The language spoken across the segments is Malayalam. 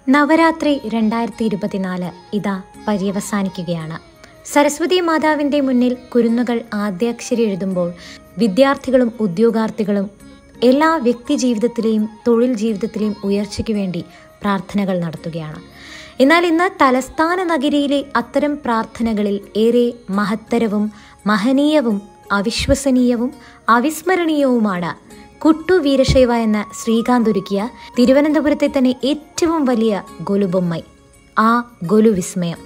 നവരാത്രി രണ്ടായിരത്തി ഇരുപത്തിനാല് ഇതാ പര്യവസാനിക്കുകയാണ് സരസ്വതി മാതാവിന്റെ മുന്നിൽ കുരുന്നുകൾ ആദ്യാക്ഷരി എഴുതുമ്പോൾ വിദ്യാർത്ഥികളും ഉദ്യോഗാർത്ഥികളും എല്ലാ വ്യക്തി ജീവിതത്തിലെയും തൊഴിൽ ജീവിതത്തിലെയും ഉയർച്ചയ്ക്ക് വേണ്ടി പ്രാർത്ഥനകൾ നടത്തുകയാണ് എന്നാൽ ഇന്ന് തലസ്ഥാന നഗരിയിലെ അത്തരം പ്രാർത്ഥനകളിൽ ഏറെ മഹത്തരവും മഹനീയവും അവിശ്വസനീയവും അവിസ്മരണീയവുമാണ് കുട്ടു വീരശൈവ എന്ന ശ്രീകാന്ത് ഒരുക്കിയ തിരുവനന്തപുരത്തെ തന്നെ ഏറ്റവും വലിയ ഗൊലുബൊമ്മൈ ആ ഗൊലു വിസ്മയം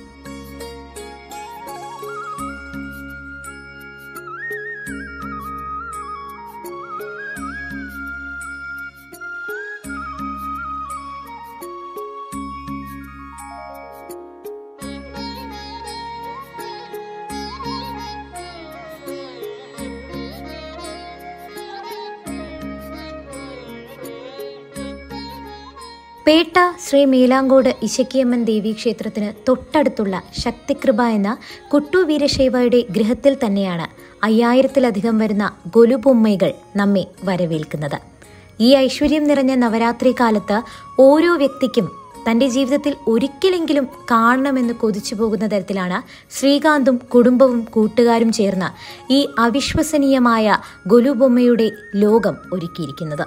പേട്ട ശ്രീ മേലാങ്കോട് ഇശക്കിയമ്മൻ ദേവി ക്ഷേത്രത്തിന് തൊട്ടടുത്തുള്ള ശക്തികൃപ എന്ന കുട്ടു വീരശൈവയുടെ ഗൃഹത്തിൽ തന്നെയാണ് അയ്യായിരത്തിലധികം വരുന്ന ഗൊലുബൊമ്മൈകൾ നമ്മെ വരവേൽക്കുന്നത് ഈ ഐശ്വര്യം നിറഞ്ഞ നവരാത്രി കാലത്ത് ഓരോ വ്യക്തിക്കും തന്റെ ജീവിതത്തിൽ ഒരിക്കലെങ്കിലും കാണണമെന്ന് കൊതിച്ചു പോകുന്ന തരത്തിലാണ് ശ്രീകാന്തും കുടുംബവും കൂട്ടുകാരും ചേർന്ന് ഈ അവിശ്വസനീയമായ ഗൊലുബൊമ്മയുടെ ലോകം ഒരുക്കിയിരിക്കുന്നത്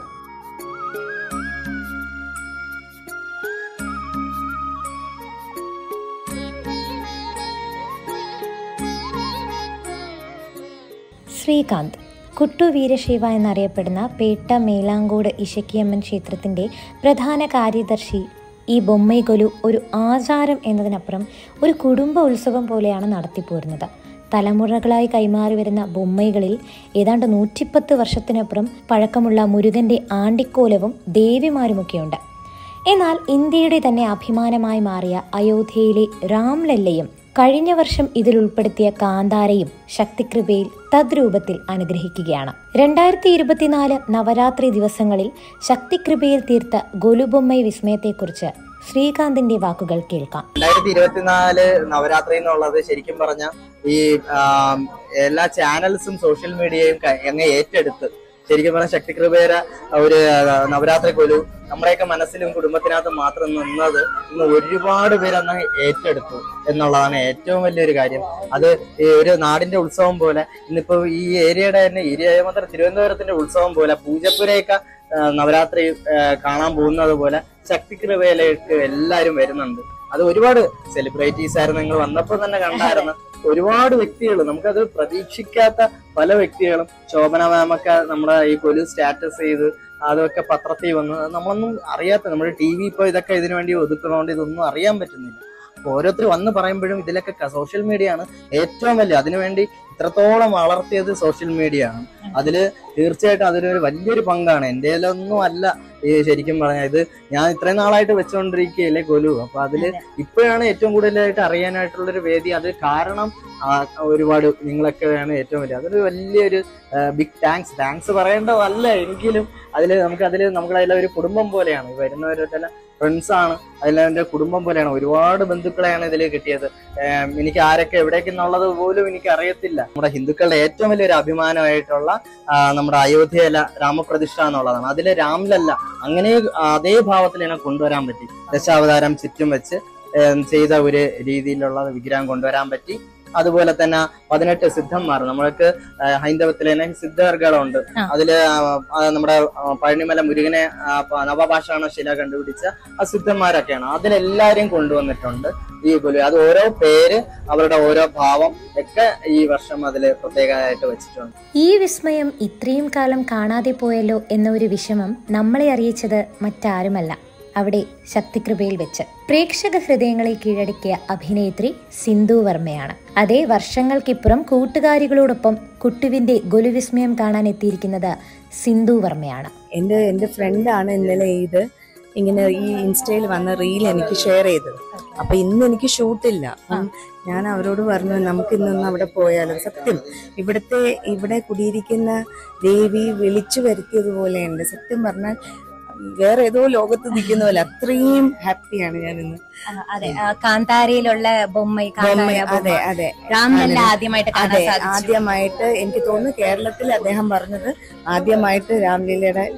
ശ്രീകാന്ത് കുട്ടു വീരശൈവ എന്നറിയപ്പെടുന്ന പേട്ട മേലാങ്കോട് ഇശക്കിയമ്മൻ ക്ഷേത്രത്തിന്റെ പ്രധാന കാര്യദർശി ഈ ബൊമ്മൈകൊലു ഒരു ആചാരം എന്നതിനപ്പുറം ഒരു കുടുംബ ഉത്സവം പോലെയാണ് നടത്തിപ്പോരുന്നത് തലമുറകളായി കൈമാറി വരുന്ന ബൊമ്മൈകളിൽ ഏതാണ്ട് നൂറ്റിപ്പത്ത് വർഷത്തിനപ്പുറം പഴക്കമുള്ള മുരുകന്റെ ആണ്ടിക്കോലവും ദേവിമാരുമൊക്കെയുണ്ട് എന്നാൽ ഇന്ത്യയുടെ തന്നെ അഭിമാനമായി മാറിയ അയോധ്യയിലെ രാംലല്ലയും കഴിഞ്ഞ വർഷം ഇതിൽ ഉൾപ്പെടുത്തിയ കാന്താരയും ശക്തികൃപയിൽ തദ്രൂപത്തിൽ അനുഗ്രഹിക്കുകയാണ് രണ്ടായിരത്തി ഇരുപത്തിനാല് നവരാത്രി ദിവസങ്ങളിൽ ശക്തികൃപയിൽ തീർത്ത ഗൊലുബൊമ്മൈ വിസ്മയത്തെക്കുറിച്ച് ശ്രീകാന്തിന്റെ വാക്കുകൾ കേൾക്കാം രണ്ടായിരത്തി ഇരുപത്തിനാല് നവരാത്രി എന്നുള്ളത് ശരിക്കും പറഞ്ഞ ഈ ആം, എല്ലാ ചാനൽസും സോഷ്യൽ മീഡിയയും ക- അങ്ങ് ഏറ്റെടുത്ത് ശരിക്കും പറഞ്ഞ ശക്തികൃപേര ഒരു ആ, നവരാത്രി കൊലു നമ്മുടെയൊക്കെ മനസ്സിലും കുടുംബത്തിനകത്തും മാത്രം നിന്നത് ഇന്ന് ഒരുപാട് പേര് അന്ന് ഏറ്റെടുത്തു എന്നുള്ളതാണ് ഏറ്റവും വലിയൊരു കാര്യം അത് ഈ ഒരു നാടിന്റെ ഉത്സവം പോലെ ഇന്നിപ്പോ ഈ ഏരിയയുടെ തന്നെ ഏരിയ മാത്രം തിരുവനന്തപുരത്തിന്റെ ഉത്സവം പോലെ പൂജപ്പുരയൊക്കെ ആ, നവരാത്രി ആ, കാണാൻ പോകുന്നത് പോലെ ശക്തികൃപയിലേക്ക് എല്ലാരും വരുന്നുണ്ട് അത് ഒരുപാട് സെലിബ്രിറ്റീസ് ആയിരുന്നു നിങ്ങൾ വന്നപ്പോൾ തന്നെ കണ്ടായിരുന്നു ഒരുപാട് വ്യക്തികൾ നമുക്കത് പ്രതീക്ഷിക്കാത്ത പല വ്യക്തികളും ശോഭന മാമൊക്കെ നമ്മുടെ ഈ കൊലു സ്റ്റാറ്റസ് ചെയ്ത് അതൊക്കെ പത്രത്തിൽ വന്ന് അത് നമ്മളൊന്നും അറിയാത്ത നമ്മുടെ ടി വി ഇപ്പോൾ ഇതൊക്കെ ഇതിനു വേണ്ടി ഒതുക്കുന്നതുകൊണ്ട് ഇതൊന്നും അറിയാൻ പറ്റുന്നില്ല അപ്പൊ ഓരോരുത്തർ വന്ന് പറയുമ്പോഴും ഇതിലൊക്കെ സോഷ്യൽ മീഡിയ ആണ് ഏറ്റവും വലിയ അതിനുവേണ്ടി ഇത്രത്തോളം വളർത്തിയത് സോഷ്യൽ മീഡിയ ആണ് അതില് തീർച്ചയായിട്ടും അതിലൊരു വലിയൊരു പങ്കാണ് എൻ്റെ ഒന്നും അല്ല ഈ ശരിക്കും പറഞ്ഞാൽ ഇത് ഞാൻ ഇത്രയും നാളായിട്ട് വെച്ചുകൊണ്ടിരിക്കുകയല്ലേ കൊലു അപ്പൊ അതില് ഇപ്പോഴാണ് ഏറ്റവും കൂടുതലായിട്ട് അറിയാനായിട്ടുള്ള ഒരു വേദി അത് കാരണം ആ, ഒരുപാട് നിങ്ങളൊക്കെയാണ് ഏറ്റവും വലിയ അതൊരു വലിയൊരു ബിഗ് താങ്ക്സ് താങ്ക്സ് പറയേണ്ടതല്ല എങ്കിലും അതിൽ നമുക്ക് അതിൽ നമുക്ക് അതിലെ ഒരു കുടുംബം പോലെയാണ് ഈ വരുന്നവരൊക്കെ ഫ്രണ്ട്സ് ആണ് അതിലെ കുടുംബം പോലെയാണ് ഒരുപാട് ബന്ധുക്കളെയാണ് ഇതിൽ കിട്ടിയത് ഏം, എനിക്ക് ആരൊക്കെ എവിടേക്ക് എന്നുള്ളത് പോലും എനിക്ക് അറിയത്തില്ല നമ്മുടെ ഹിന്ദുക്കളുടെ ഏറ്റവും വലിയൊരു അഭിമാനമായിട്ടുള്ള ആ, നമ്മുടെ അയോധ്യയില രാമപ്രതിഷ്ഠ എന്നുള്ളതാണ് അതിലെ രാംലല്ല അങ്ങനെ അതേ ഭാവത്തിൽ ഇതിനെ കൊണ്ടുവരാൻ പറ്റി ദശാവതാരം ചുറ്റും വെച്ച് ഏം, ചെയ്ത ഒരു രീതിയിലുള്ള വിഗ്രഹം കൊണ്ടുവരാൻ പറ്റി അതുപോലെ തന്നെ പതിനെട്ട് സിദ്ധന്മാർ നമ്മൾക്ക് ആ, ഹൈന്ദവത്തിൽ തന്നെ സിദ്ധർഗളുണ്ട് ആ. അതില് ആ, ആ, നമ്മുടെ ആ, പഴനിമല മുരുകനെ ആ, പ- നവപാഷാണ ശില കണ്ടുപിടിച്ച ആ സിദ്ധന്മാരൊക്കെയാണ് അതിലെല്ലാരെയും കൊണ്ടുവന്നിട്ടുണ്ട് ഈ പുലി അത് ഓരോ പേര് അവരുടെ ഓരോ ഭാവം ഒക്കെ ഈ വർഷം അതിൽ പ്രത്യേകമായിട്ട് വെച്ചിട്ടുണ്ട് ഈ വിസ്മയം ഇത്രയും കാലം കാണാതെ പോയല്ലോ എന്ന ഒരു വിഷമം നമ്മളെ അറിയിച്ചത് മറ്റാരുമല്ല അവിടെ ശക്തികൃപയിൽ വെച്ച് പ്രേക്ഷക ഹൃദയങ്ങളെ കീഴടക്കിയ അഭിനേത്രി സിന്ധു വർമ്മയാണ് അതേ വർഷങ്ങൾക്കിപ്പുറം കൂട്ടുകാരികളോടൊപ്പം കുട്ടുവിന്റെ ഗൊലുവിസ്മയം കാണാൻ എത്തിയിരിക്കുന്നത് സിന്ധു വർമ്മയാണ് എൻ്റെ എൻ്റെ ഫ്രണ്ടാണ് ഇന്നലെ ഇത് ഇങ്ങനെ ഈ ഇൻസ്റ്റയിൽ വന്ന റീൽ എനിക്ക് ഷെയർ ചെയ്തത് അപ്പൊ ഇന്ന് എനിക്ക് ഷൂട്ടില്ല അപ്പം ഞാൻ അവരോട് പറഞ്ഞു നമുക്ക് ഇന്നൊന്ന് അവിടെ പോയാലോ സത്യം ഇവിടുത്തെ ഇവിടെ കുടിയിരിക്കുന്ന ദേവി വിളിച്ചു വരുത്തിയതുപോലെയുണ്ട് സത്യം പറഞ്ഞാൽ വേറെ ഏതോ ലോകത്ത് നിൽക്കുന്ന പോലെ അത്രയും ഹാപ്പിയാണ് ഞാൻ ഇന്ന് അതെ ആ, കാന്താരയിലുള്ള ബൊമ്മ കാന്താര അതെ അതെ രാമനല്ല ആദ്യമായിട്ട് കാണാൻ അതെ സാധിച്ചു ആദ്യമായിട്ട് എനിക്ക് തോന്നുന്നു കേരളത്തിൽ അദ്ദേഹം പറഞ്ഞത് ആദ്യമായിട്ട് രാംലീലയുടെ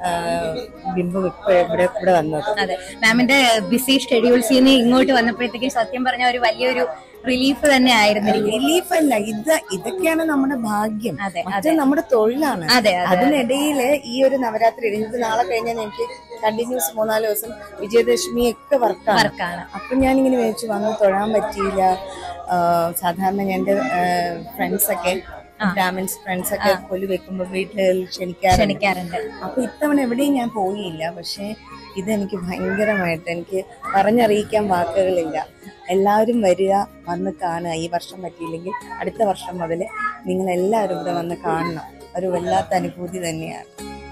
ആ, ബിംബം ഇപ്പൊ ഇവിടെ ഇവിടെ വന്നത് അതെ മാമിന്റെ ബിസി ഷെഡ്യൂൾസിൽ നിന്ന് ഇങ്ങോട്ട് വന്നപ്പോഴത്തേക്കും സത്യം പറഞ്ഞ ഒരു വലിയൊരു റിലീഫ് തന്നെ ആയിരുന്നു റിലീഫ് അല്ല ഇത് ഇതൊക്കെയാണ് നമ്മുടെ ഭാഗ്യം അതെ, മറ്റേ നമ്മുടെ തൊഴിലാണ് അതെ അതെ അതിനിടയില് ഈ ഒരു നവരാത്രി ഇത് നാളെ കഴിഞ്ഞാൽ എനിക്ക് കണ്ടിന്യൂസ് മൂന്നാല് ദിവസം വിജയദശമി ഒക്കെ വർക്കാണ് വർക്കാണ് അപ്പൊ ഞാൻ ഇങ്ങനെ വിചാരിച്ചു വന്ന് തൊഴാൻ പറ്റിയില്ല ആ, സാധാരണ എൻ്റെ ഫ്രണ്ട്സ് ഒക്കെ ബ്രാഹ്മിൻസ് ഫ്രണ്ട്സ് ഒക്കെ കൊല്ലു വെക്കുമ്പോ വീട്ടിൽ ക്ഷണിക്കാറുണ്ട് ക്ഷണിക്കാറുണ്ട് അപ്പൊ ഇത്തവണ എവിടെയും ഞാൻ പോയില്ല പക്ഷെ ഇതെനിക്ക് ഭയങ്കരമായിട്ട് എനിക്ക് പറഞ്ഞറിയിക്കാൻ വാക്കുകളില്ല എല്ലാവരും വരിക വന്ന് കാണുക ഈ വർഷം പറ്റിയില്ലെങ്കിൽ അടുത്ത വർഷം മുതൽ നിങ്ങൾ എല്ലാവരും ഇവിടെ വന്ന് കാണണം ഒരു വല്ലാത്ത അനുഭൂതി തന്നെയാണ്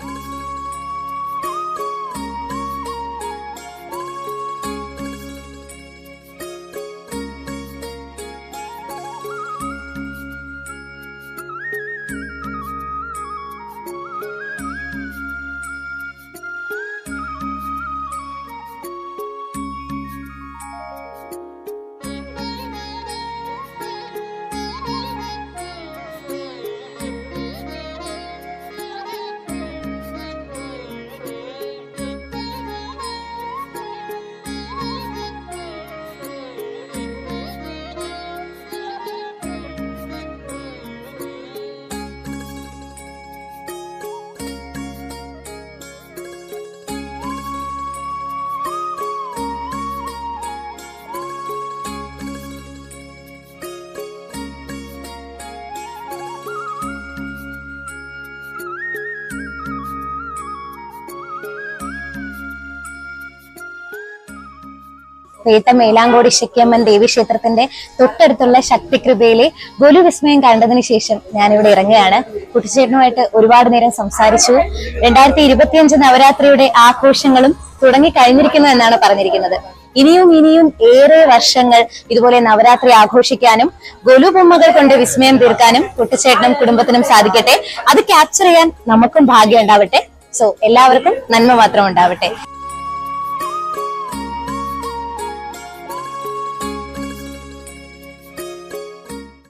പേട്ട മേലാങ്കോടി ശക്യമ്മൻ ദേവി ക്ഷേത്രത്തിന്റെ തൊട്ടടുത്തുള്ള ശക്തികൃപയിലെ ഗുലുവിസ്മയം കണ്ടതിന് ശേഷം ഞാനിവിടെ ഇറങ്ങുകയാണ് കുട്ടിച്ചേട്ടനുമായിട്ട് ഒരുപാട് നേരം സംസാരിച്ചു രണ്ടായിരത്തി ഇരുപത്തിയഞ്ച് നവരാത്രിയുടെ ആഘോഷങ്ങളും തുടങ്ങി കഴിഞ്ഞിരിക്കുന്നു എന്നാണ് പറഞ്ഞിരിക്കുന്നത് ഇനിയും ഇനിയും ഏറെ വർഷങ്ങൾ ഇതുപോലെ നവരാത്രി ആഘോഷിക്കാനും ഗൊലു ബൊമ്മകൾ കൊണ്ട് വിസ്മയം തീർക്കാനും കുട്ടിച്ചേട്ടനും കുടുംബത്തിനും സാധിക്കട്ടെ അത് ക്യാപ്ചർ ചെയ്യാൻ നമുക്കും ഭാഗ്യം ഉണ്ടാവട്ടെ സോ എല്ലാവർക്കും നന്മ മാത്രം ഉണ്ടാവട്ടെ